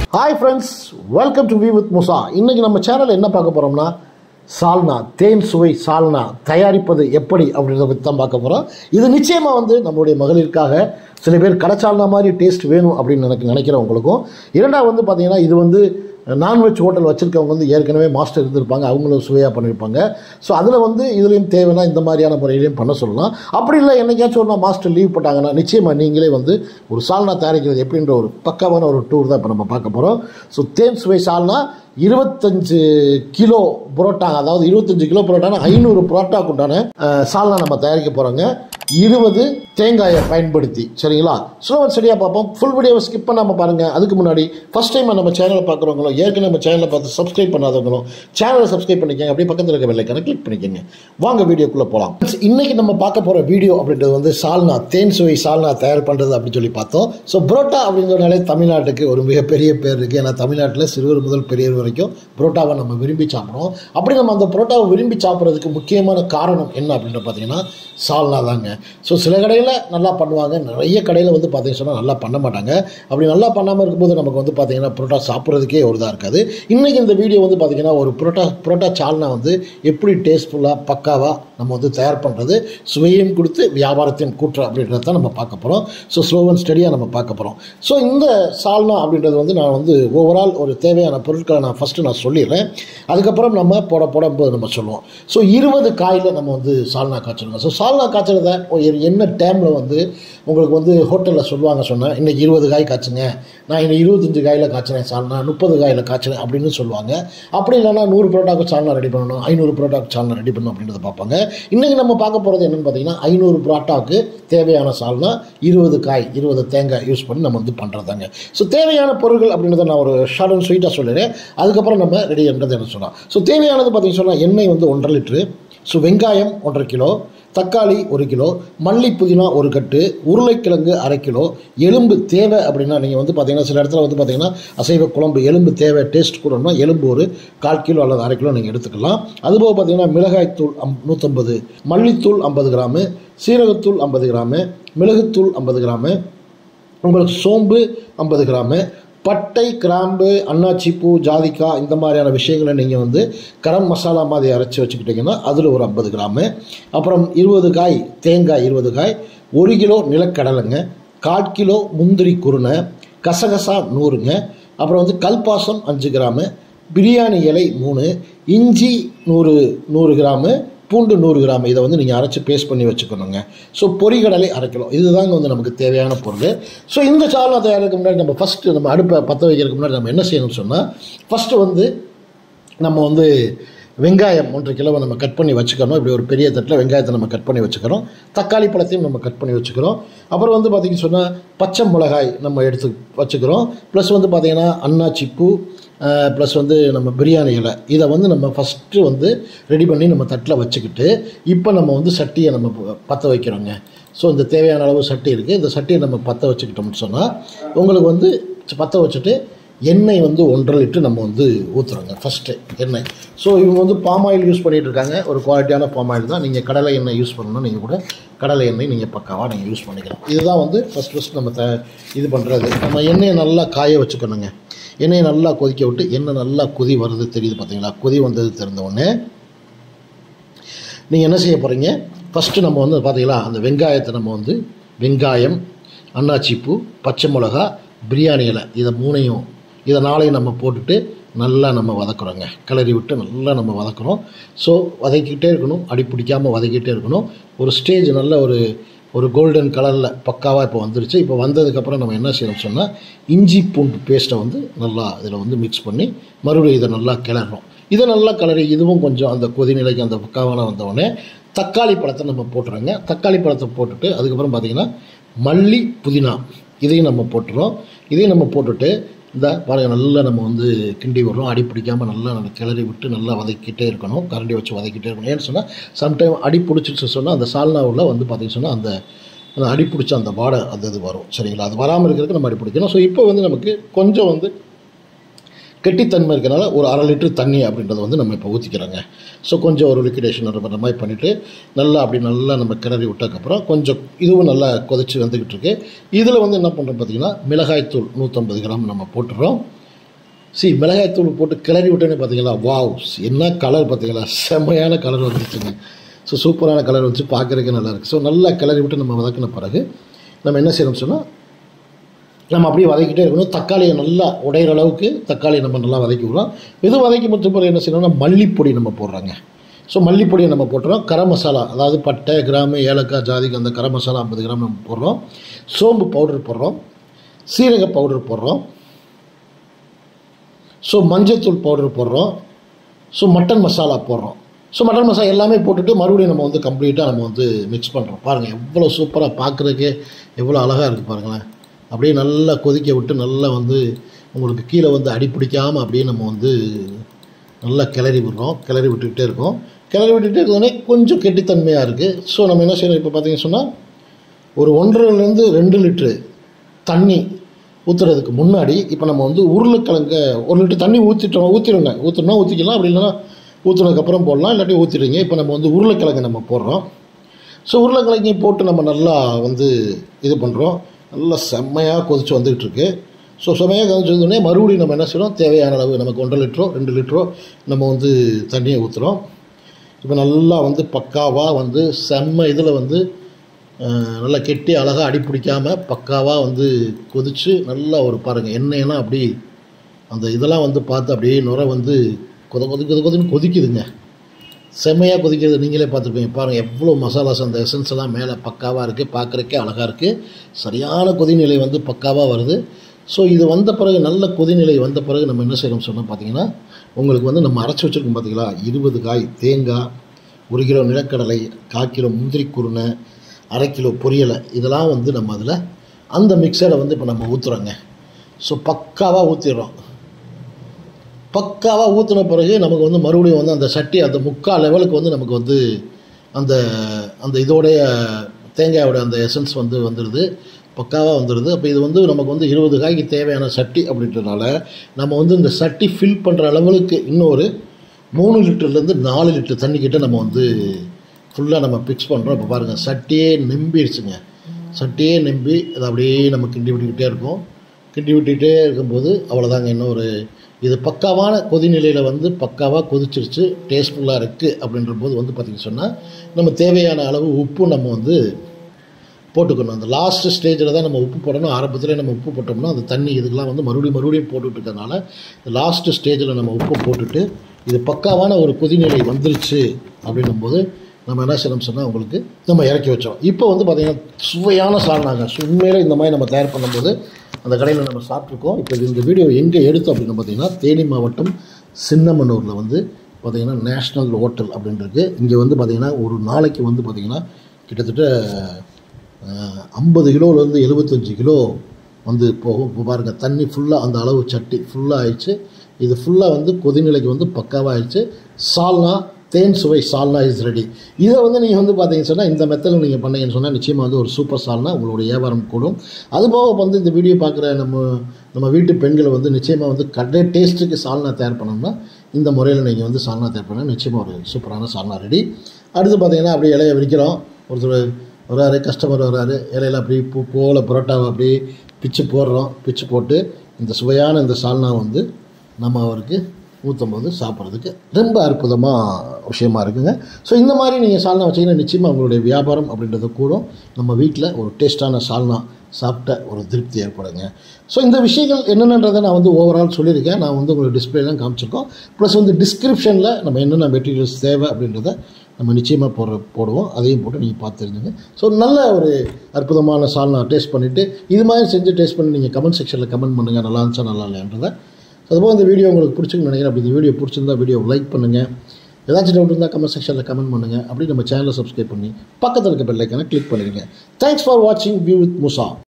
hi friends welcome to view with Musa இன்னைக்கு நம்ம channel என்ன பார்க்க போகிறோம்னா சால்னா தேன் சுவை சால்னா தயாரிப்பது எப்படி அப்படின்றத பற்றி தான் பார்க்க போகிறோம் இது நிச்சயமாக வந்து நம்மளுடைய மகளிருக்காக சில பேர் கடைச்சால்னா மாதிரி டேஸ்ட் வேணும் அப்படின்னு எனக்கு நினைக்கிறவங்களுக்கும் இரண்டாவது வந்து பார்த்தீங்கன்னா இது வந்து நான்வெஜ் ஹோட்டல் வச்சுருக்கவங்க வந்து ஏற்கனவே மாஸ்டர் இருந்திருப்பாங்க அவங்களும் சுவையாக பண்ணியிருப்பாங்க ஸோ அதில் வந்து இதுலேயும் தேவைன்னா இந்த மாதிரியான முறையிலையும் பண்ண சொல்லலாம் அப்படி இல்லை என்னைக்காச்சும் ஒரு நாள் மாஸ்டர் லீவ் போட்டாங்கன்னா நிச்சயமாக நீங்களே வந்து ஒரு சால்னா தயாரிக்கிறது எப்படின்ற ஒரு பக்காவான ஒரு டூர் தான் இப்போ நம்ம பார்க்க போகிறோம் ஸோ தேன் சுவை சால்னா இருபத்தஞ்சு கிலோ புரோட்டா அதாவது இருபத்தஞ்சு கிலோ புரோட்டானா ஐநூறு புரோட்டாக்கு உண்டான அஹ், சால்னா நம்ம தயாரிக்க போகிறோங்க இருபது தேங்காயை பயன்படுத்தி சரிங்களா ஸ்லோவன் சரியாக பார்ப்போம் ஃபுல் வீடியோவை ஸ்கிப் பண்ணாமல் பாருங்கள் அதுக்கு முன்னாடி ஃபஸ்ட் டைம் நம்ம சேனலை பார்க்குறவங்களும் ஏற்கனவே நம்ம சேனலை பார்த்து சப்ஸ்கிரைப் பண்ணாதவங்களும் சேனலை சப்ஸ்கிரைப் பண்ணிக்கங்க அப்படியே பக்கத்தில் இருக்க வெள்ளைக்கான கிளிக் பண்ணிக்கங்க வாங்க வீடியோக்குள்ளே போகலாம் இன்னைக்கு நம்ம பார்க்க போகிற வீடியோ அப்படின்றது வந்து சால்னா தேன் சுவை சால்னா தயார் பண்ணுறது அப்படின்னு சொல்லி பார்த்தோம் ஸோ புரோட்டா அப்படிங்கிறனாலே தமிழ்நாட்டுக்கு ஒரு மிகப்பெரிய பேர் இருக்குது ஏன்னா தமிழ்நாட்டில் சிறுவர் முதல் பெரியவர் வரைக்கும் புரோட்டாவை நம்ம விரும்பி சாப்பிடுவோம் அப்படி நம்ம அந்த புரோட்டாவை விரும்பி சாப்பிட்றதுக்கு முக்கியமான காரணம் என்ன அப்படின்னு பார்த்தீங்கன்னா சால்னா தாங்க ஸோ சில கடையில் நல்லா பண்ணுவாங்க நிறைய கடையில் வந்து பார்த்தீங்கன்னா சொன்னால் நல்லா பண்ண மாட்டாங்க அப்படி நல்லா பண்ணாமல் இருக்கும்போது நமக்கு வந்து பார்த்தீங்கன்னா புரோட்டா சாப்பிட்றதுக்கே ஒரு இதாக இருக்காது இன்றைக்கி இந்த வீடியோ வந்து பார்த்தீங்கன்னா ஒரு புரோட்டா புரோட்டா சால்னா வந்து எப்படி டேஸ்ட்ஃபுல்லாக பக்காவாக நம்ம வந்து தயார் பண்ணுறது சுவையும் கொடுத்து வியாபாரத்தையும் கூட்டுற அப்படின்றத தான் நம்ம பார்க்க போகிறோம் ஸோ ஸ்லோ அண்ட் ஸ்டடியாக நம்ம பார்க்க போகிறோம் ஸோ இந்த சால்னா அப்படின்றது வந்து நான் வந்து ஓவரால் ஒரு தேவையான பொருட்களை நான் ஃபஸ்ட்டு நான் சொல்லிடுறேன் அதுக்கப்புறம் நம்ம போட போடும்போது நம்ம சொல்லுவோம் ஸோ இருபது காயில் நம்ம வந்து சால்னா காய்ச்சணுங்க ஸோ சால்னா காய்ச்சறத ஒரு என்ன டைமில் வந்து உங்களுக்கு வந்து ஹோட்டலில் சொல்லுவாங்க சொன்னேன் இன்னைக்கு இருபது காய் காய்ச்சுங்க நான் இன்னைக்கு இருபத்தஞ்சு காயில் காய்ச்சினேன் சால்னா முப்பது காயில் காய்ச்சினேன் அப்படின்னு சொல்லுவாங்க அப்படி இல்லைன்னா நூறு புரோட்டாக்கு சால்னா ரெடி பண்ணணும் ஐநூறு புரோட்டாக்கு சால்னா ரெடி பண்ணணும் அப்படின்றத பார்ப்பாங்க இன்றைக்கி நம்ம பார்க்க போகிறது என்னென்னு பார்த்தீங்கன்னா ஐநூறு புரோட்டாவுக்கு தேவையான சால்னா இருபது காய் இருபது தேங்காய் யூஸ் பண்ணி நம்ம வந்து பண்ணுறதாங்க ஸோ தேவையான பொருட்கள் அப்படின்றத நான் ஒரு ஷார்ட் அண்ட் ஸ்வீட்டாக சொல்லிடுறேன் அதுக்கப்புறம் நம்ம ரெடி பண்ணுறது என்ன சொல்லலாம் ஸோ தேவையானது பார்த்தீங்கன்னா சொன்னால் எண்ணெய் வந்து ஒன்றரை லிட்ரு ஸோ வெங்காயம் ஒன்றரை கிலோ தக்காளி ஒரு கிலோ மல்லி புதினா ஒரு கட்டு உருளைக்கிழங்கு அரை கிலோ எலும்பு தேவை அப்படின்னா நீங்கள் வந்து பார்த்தீங்கன்னா சில இடத்துல வந்து பார்த்தீங்கன்னா அசைவ குழம்பு எலும்பு தேவை டேஸ்ட் கூடணும்னா எலும்பு ஒரு கால் கிலோ அல்லது அரை கிலோ நீங்கள் எடுத்துக்கலாம் அதுபோக பார்த்தீங்கன்னா மிளகாய்த்தூள் அம் நூற்றம்பது மல்லித்தூள் ஐம்பது கிராமு சீரகத்தூள் ஐம்பது கிராமு மிளகுத்தூள் ஐம்பது கிராமு உங்களுக்கு சோம்பு ஐம்பது கிராமு பட்டை கிராம்பு அன்னாச்சி பூ ஜாதிக்காய் இந்த மாதிரியான விஷயங்களை நீங்கள் வந்து கரம் மசாலா மாதிரி அரைச்சி வச்சுக்கிட்டிங்கன்னா அதில் ஒரு ஐம்பது கிராமு அப்புறம் இருபது காய் தேங்காய் இருபது காய் ஒரு கிலோ நிலக்கடலைங்க கால் கிலோ முந்திரி குருணை கசகசா நூறுங்க அப்புறம் வந்து கல்பாசம் அஞ்சு கிராமு பிரியாணி இலை மூணு இஞ்சி நூறு நூறு கிராமு பூண்டு நூறு கிராம் இதை வந்து நீங்கள் அரைச்சி பேஸ்ட் பண்ணி வச்சுக்கணுங்க ஸோ பொரிகடலை அரை கிலோ இதுதாங்க வந்து நமக்கு தேவையான பொருள் ஸோ இந்த சால்னா தயாரிக்க முன்னாடி நம்ம ஃபஸ்ட்டு நம்ம அடுப்பை பற்ற வைக்கிறதுக்கு முன்னாடி நம்ம என்ன செய்யணும்னு சொன்னால் ஃபஸ்ட்டு வந்து நம்ம வந்து வெங்காயம் ஒன்றரை கிலோவை நம்ம கட் பண்ணி வச்சுக்கணும் இப்படி ஒரு பெரிய தட்டில் வெங்காயத்தை நம்ம கட் பண்ணி வச்சுக்கிறோம் தக்காளி பழத்தையும் நம்ம கட் பண்ணி வச்சுக்கிறோம் அப்புறம் வந்து பார்த்திங்கன்னு சொன்னால் பச்சை மிளகாய் நம்ம எடுத்து வச்சுக்கிறோம் ப்ளஸ் வந்து பார்த்திங்கன்னா அன்னாச்சி பூ ப்ளஸ் வந்து நம்ம பிரியாணி இலை இதை வந்து நம்ம ஃபஸ்ட்டு வந்து ரெடி பண்ணி நம்ம தட்டில் வச்சுக்கிட்டு இப்போ நம்ம வந்து சட்டியை நம்ம ப- பற்ற வைக்கிறோங்க ஸோ இந்த தேவையான அளவு சட்டி இருக்குது இந்த சட்டியை நம்ம பற்ற வச்சுக்கிட்டோம்னு சொன்னால் உங்களுக்கு வந்து பற்ற வச்சுட்டு எண்ணெய் வந்து ஒன்றரை லிட்டர் நம்ம வந்து ஊற்றுறோங்க ஃபஸ்ட்டு எண்ணெய் ஸோ இவங்க வந்து பாம் ஆயில் யூஸ் பண்ணிகிட்டு இருக்காங்க ஒரு குவாலிட்டியான பாம் ஆயில் தான் நீங்கள் கடலை எண்ணெய் யூஸ் பண்ணணும் நீங்கள் கூட கடலை எண்ணெய் நீங்கள் பக்காவாக நீங்கள் யூஸ் பண்ணிக்கலாம் இதுதான் வந்து ஃபஸ்ட் ஃபஸ்ட் நம்ம த இது பண்ணுறது நம்ம எண்ணெயை நல்லா காய வச்சுக்கணுங்க எண்ணெயை நல்லா கொதிக்க விட்டு எண்ணெய் நல்லா கொதி வருது தெரியுது பார்த்தீங்களா கொதி வந்தது தெரிந்த உடனே நீங்கள் என்ன செய்ய போகிறீங்க ஃபஸ்ட்டு நம்ம வந்து பார்த்தீங்களா அந்த வெங்காயத்தை நம்ம வந்து வெங்காயம் அன்னாச்சிப்பூ பச்சை மிளகா பிரியாணி இலை இதை மூணையும் இதை நாளையும் நம்ம போட்டுட்டு நல்லா நம்ம வதக்குறோங்க கிளறி விட்டு நல்லா நம்ம வதக்குறோம் ஸோ வதக்கிட்டே இருக்கணும் அடி பிடிக்காமல் வதக்கிட்டே இருக்கணும் ஒரு ஸ்டேஜ் நல்ல ஒரு ஒரு கோல்டன் கலரில் பக்காவாக இப்போ வந்துருச்சு இப்போ வந்ததுக்கப்புறம் நம்ம என்ன செய்யணும் சொன்னால் இஞ்சி பூண்டு பேஸ்ட்டை வந்து நல்லா இதில் வந்து மிக்ஸ் பண்ணி மறுபடியும் இதை நல்லா கிளறணும் இதை நல்லா கிளறி இதுவும் கொஞ்சம் அந்த கொதிநிலைக்கு அந்த பக்காவான வந்தவுடனே தக்காளி பழத்தை நம்ம போட்டுறோங்க தக்காளி பழத்தை போட்டுட்டு அதுக்கப்புறம் பார்த்திங்கன்னா மல்லி புதினா இதையும் நம்ம போட்டுறோம் இதையும் நம்ம போட்டுட்டு இந்த பாருங்க நல்லா நம்ம வந்து கிண்டி விடுறோம் அடி பிடிக்காமல் நல்லா நம்ம கிளறி விட்டு நல்லா வதக்கிட்டே இருக்கணும் கரண்டி வச்சு வதக்கிட்டே இருக்கணும் ஏன்னு சொன்னால் சம்டைம் அடி பிடிச்சிச்சு சொன்னால் அந்த சால்னாவில் வந்து பார்த்தீங்கன்னு சொன்னால் அந்த அந்த அடி பிடிச்ச அந்த வாடை அந்த இது வரும் சரிங்களா அது வராமல் இருக்கிறதுக்கு நம்ம அடி பிடிக்கணும் ஸோ இப்போ வந்து நமக்கு கொஞ்சம் வந்து கெட்டித்தன்மை இருக்கனால ஒரு அரை லிட்டர் தண்ணி அப்படின்றத வந்து நம்ம இப்போ ஊற்றிக்கிறோங்க ஸோ கொஞ்சம் ஒரு லிக்விடேஷன் பண்ணுற மாதிரி பண்ணிவிட்டு நல்லா அப்படி நல்லா நம்ம கிளறி விட்டதுக்கப்புறம் கொஞ்சம் இதுவும் நல்லா கொதிச்சு வந்துக்கிட்டு இருக்கு இதில் வந்து என்ன பண்ணுறோம் பார்த்தீங்கன்னா மிளகாய்த்தூள் நூற்றம்பது கிராம் நம்ம போட்டுறோம் சி மிளகாய்த்தூள் போட்டு கிளறி விட்டோன்னே பார்த்தீங்களா வாவ் என்ன கலர் பார்த்தீங்களா செம்மையான கலர் வந்துருச்சுங்க ஸோ சூப்பரான கலர் வந்துச்சு பார்க்குறதுக்கு நல்லா இருக்குது ஸோ நல்லா கிளறி விட்டு நம்ம வதக்கின பிறகு நம்ம என்ன செய்யணும்னு சொன்னால் நம்ம அப்படியே வதக்கிட்டே இருக்கணும் தக்காளியை நல்லா உடையிற அளவுக்கு தக்காளியை நம்ம நல்லா வதக்கி விடுறோம் இது வதக்கி முடிச்ச பிறகு என்ன செய்யணும்னா மல்லிப்பொடி நம்ம போடுறாங்க ஸோ மல்லிப்பொடியை நம்ம போட்டுறோம் கரம் மசாலா அதாவது பட்டை கிராமு ஏலக்காய் ஜாதிக்கு அந்த கரம் மசாலா ஐம்பது கிராம் நம்ம போடுறோம் சோம்பு பவுடர் போடுறோம் சீரக பவுடர் போடுறோம் ஸோ மஞ்சத்தூள் பவுடர் போடுறோம் ஸோ மட்டன் மசாலா போடுறோம் ஸோ மட்டன் மசாலா எல்லாமே போட்டுட்டு மறுபடியும் நம்ம வந்து கம்ப்ளீட்டாக நம்ம வந்து மிக்ஸ் பண்ணுறோம் பாருங்கள் எவ்வளோ சூப்பராக பார்க்குறதுக்கே எவ்வளோ அழகாக இருக்குது பாருங்களேன் அப்படியே நல்லா கொதிக்க விட்டு நல்லா வந்து உங்களுக்கு கீழே வந்து அடி பிடிக்காமல் அப்படியே நம்ம வந்து நல்லா கிளறி விடுறோம் கிளறி விட்டுக்கிட்டே இருக்கோம் கிளறி விட்டுக்கிட்டே இருந்தோடனே கொஞ்சம் கெட்டித்தன்மையாக இருக்குது ஸோ நம்ம என்ன செய்யணும் இப்போ பார்த்தீங்கன்னு சொன்னால் ஒரு ஒன்றரைலேருந்து ரெண்டு லிட்ரு தண்ணி ஊற்றுறதுக்கு முன்னாடி இப்போ நம்ம வந்து உருளைக்கிழங்க ஒரு லிட்டர் தண்ணி ஊற்றிட்டோம் ஊற்றிடுங்க ஊற்றினா ஊற்றிக்கலாம் அப்படி இல்லைன்னா ஊற்றுனதுக்கப்புறம் போடலாம் இல்லாட்டி ஊற்றிடுங்க இப்போ நம்ம வந்து உருளைக்கிழங்கு நம்ம போடுறோம் ஸோ உருளைக்கிழங்கை போட்டு நம்ம நல்லா வந்து இது பண்ணுறோம் நல்லா செம்மையாக கொதிச்சு வந்துகிட்டு இருக்கு ஸோ செம்மையாக கொதிச்சு வந்தோடனே மறுபடியும் நம்ம என்ன செய்யறோம் தேவையான அளவு நமக்கு ஒன்றரை லிட்டரோ ரெண்டு லிட்டரோ நம்ம வந்து தண்ணியை ஊற்றுறோம் இப்போ நல்லா வந்து பக்காவாக வந்து செம்ம இதில் வந்து அஹ், நல்லா கெட்டி அழகாக அடி பிடிக்காம பக்காவாக வந்து கொதிச்சு நல்லா ஒரு பாருங்கள் எண்ணெயெல்லாம் அப்படி அந்த இதெல்லாம் வந்து பார்த்து அப்படியே நுர வந்து கொத கொதி கொத கொதின்னு கொதிக்குதுங்க செம்மையாக கொதிக்கிறது நீங்களே பார்த்துருப்பீங்க பாருங்கள் எவ்வளோ மசாலாஸ் அந்த எசன்ஸ் எல்லாம் மேலே பக்காவாக இருக்குது பார்க்குறக்கே அழகாக இருக்குது சரியான கொதிநிலை வந்து பக்காவாக வருது ஸோ இது வந்த பிறகு நல்ல கொதிநிலை வந்த பிறகு நம்ம என்ன செய்யணும் சொன்னால் பார்த்தீங்கன்னா உங்களுக்கு வந்து நம்ம அரைச்சி வச்சுருக்கோம் பார்த்தீங்களா இருபது காய் தேங்காய் ஒரு கிலோ நிலக்கடலை கால் கிலோ முந்திரி குருணை அரை கிலோ பொரியலை இதெல்லாம் வந்து நம்ம அதில் அந்த மிக்சரை வந்து இப்போ நம்ம ஊற்றுறோங்க ஸோ பக்காவாக ஊற்றிடுறோம் பக்காவாக ஊற்றின பிறகு நமக்கு வந்து மறுபடியும் வந்து அந்த சட்டி அந்த முக்கால் லெவலுக்கு வந்து நமக்கு வந்து அந்த அந்த இதோடைய தேங்காயோட அந்த எசன்ஸ் வந்து வந்துடுது பக்காவாக வந்துடுது அப்போ இது வந்து நமக்கு வந்து இருபது காய்க்கு தேவையான சட்டி அப்படின்றனால நம்ம வந்து இந்த சட்டி ஃபில் பண்ணுற அளவுக்கு இன்னொரு மூணு லிட்டர்லேருந்து நாலு லிட்டர் தண்ணி கிட்ட நம்ம வந்து ஃபுல்லாக நம்ம பிக்ஸ் பண்ணுறோம் இப்போ பாருங்கள் சட்டியே நம்பிடுச்சுங்க சட்டியே நம்பி அதை அப்படியே நம்ம கிண்டி விட்டுக்கிட்டே இருக்கோம் கிண்டி விட்டுக்கிட்டே இருக்கும்போது அவ்வளோதாங்க இன்னும் ஒரு இது பக்காவான கொதிநிலையில் வந்து பக்காவாக கொதிச்சிருச்சு டேஸ்ட்ஃபுல்லாக இருக்குது அப்படின்ற போது வந்து பார்த்திங்க சொன்னால் நம்ம தேவையான அளவு உப்பு நம்ம வந்து போட்டுக்கணும் அந்த லாஸ்ட் ஸ்டேஜில் தான் நம்ம உப்பு போடணும் ஆரம்பத்தில் நம்ம உப்பு போட்டோம்னா அந்த தண்ணி இதுக்கெல்லாம் வந்து மறுபடியும் மறுபடியும் போட்டுட்டு இருக்கறனால லாஸ்ட் ஸ்டேஜில் நம்ம உப்பு போட்டுட்டு இது பக்காவான ஒரு கொதிநிலை வந்துருச்சு அப்படின்னும்போது நம்ம என்ன செய்யணும் சொன்னால் உங்களுக்கு நம்ம இறக்கி வச்சோம் இப்போ வந்து பார்த்திங்கன்னா சுவையான சால்னாங்க உண்மையிலே இந்த மாதிரி நம்ம தயார் பண்ணும்போது அந்த கடையில் நம்ம சாப்பிட்ருக்கோம் இப்போ இந்த வீடியோ எங்கே எடுத்தோம் அப்படின்னு பார்த்தீங்கன்னா தேனி மாவட்டம் சின்னமனூரில் வந்து பார்த்திங்கன்னா நேஷ்னல் ஹோட்டல் அப்படின்றது இங்கே வந்து பார்த்திங்கன்னா ஒரு நாளைக்கு வந்து பார்த்திங்கன்னா கிட்டத்தட்ட ஐம்பது கிலோலேருந்து எழுபத்தஞ்சு கிலோ வந்து போகும் இப்போ பாருங்கள் தண்ணி ஃபுல்லாக அந்த அளவு சட்டி ஃபுல்லாக ஆயிடுச்சு இது ஃபுல்லாக வந்து கொதிநிலைக்கு வந்து பக்காவாக ஆயிடுச்சு சால்னா தேன் சுவை சால்னா இஸ் ரெடி இதை வந்து நீங்கள் வந்து பார்த்தீங்கன்னு சொன்னால் இந்த மெத்தடில் நீங்கள் பண்ணீங்கன்னு சொன்னால் நிச்சயமாக வந்து ஒரு சூப்பர் சால்னா உங்களோட வியாபாரம் கூடும் அதுபோக வந்து இந்த வீடியோ பார்க்குற நம்ம நம்ம வீட்டு பெண்களை வந்து நிச்சயமாக வந்து கடை டேஸ்ட்டுக்கு சால்னா தயார் பண்ணோம்னா இந்த முறையில் நீங்கள் வந்து சால்னா தயார் பண்ணால் நிச்சயமாக ஒரு சூப்பரான சால்னா ரெடி அடுத்து பார்த்தீங்கன்னா அப்படியே இலையை விரிக்கிறோம் ஒருத்தர் வராரு கஸ்டமர் வராரு இலையில அப்படியே பூ போல பரோட்டாவை அப்படியே பிச்சு போடுறோம் பிச்சு போட்டு இந்த சுவையான இந்த சால்னா வந்து நம்ம அவருக்கு ஊற்றும் போது சாப்பிட்றதுக்கு ரொம்ப அற்புதமாக விஷயமா இருக்குங்க ஸோ இந்த மாதிரி நீங்கள் சால்னா வச்சிங்கன்னா நிச்சயமாக உங்களுடைய வியாபாரம் அப்படின்றது கூடும் நம்ம வீட்டில் ஒரு டேஸ்டான சால்னா சாப்பிட்ட ஒரு திருப்தி ஏற்படுங்க ஸோ இந்த விஷயங்கள் என்னென்னன்றதை நான் வந்து ஓவரால் சொல்லியிருக்கேன் நான் வந்து உங்களுக்கு டிஸ்பிளேலாம் காமிச்சிருக்கோம் ப்ளஸ் வந்து டிஸ்கிரிப்ஷனில் நம்ம என்னென்ன மெட்டீரியல்ஸ் தேவை அப்படின்றத நம்ம நிச்சயமாக போடுற போடுவோம் அதையும் போட்டு நீங்கள் பார்த்து தெரிஞ்சுங்க ஸோ நல்ல ஒரு அற்புதமான சால்னா டேஸ்ட் பண்ணிவிட்டு இது மாதிரி செஞ்சு டேஸ்ட் பண்ணி நீங்கள் கமெண்ட் செக்ஷனில் கமெண்ட் பண்ணுங்கள் நல்லா இருந்துச்சா நல்லா இல்லைன்றதை அதுபோல் இந்த வீடியோ உங்களுக்கு பிடிச்சிருக்குன்னு நினைக்கிறேன் அப்படி இந்த வீடியோ பிடிச்சிருந்தா வீடியோ லைக் பண்ணுங்கள் ஏதாச்சும் டவுட் இருந்தால் கமெண்ட் செக்ஷனில் கமெண்ட் பண்ணுங்கள் அப்படி நம்ம சேனலை சப்ஸ்கிரைப் பண்ணி பக்கத்தில் இருக்க பெல்லைக்கான கிளிக் பண்ணிடுங்க தேங்க்ஸ் ஃபார் வாட்சிங் வியூ வித் முசா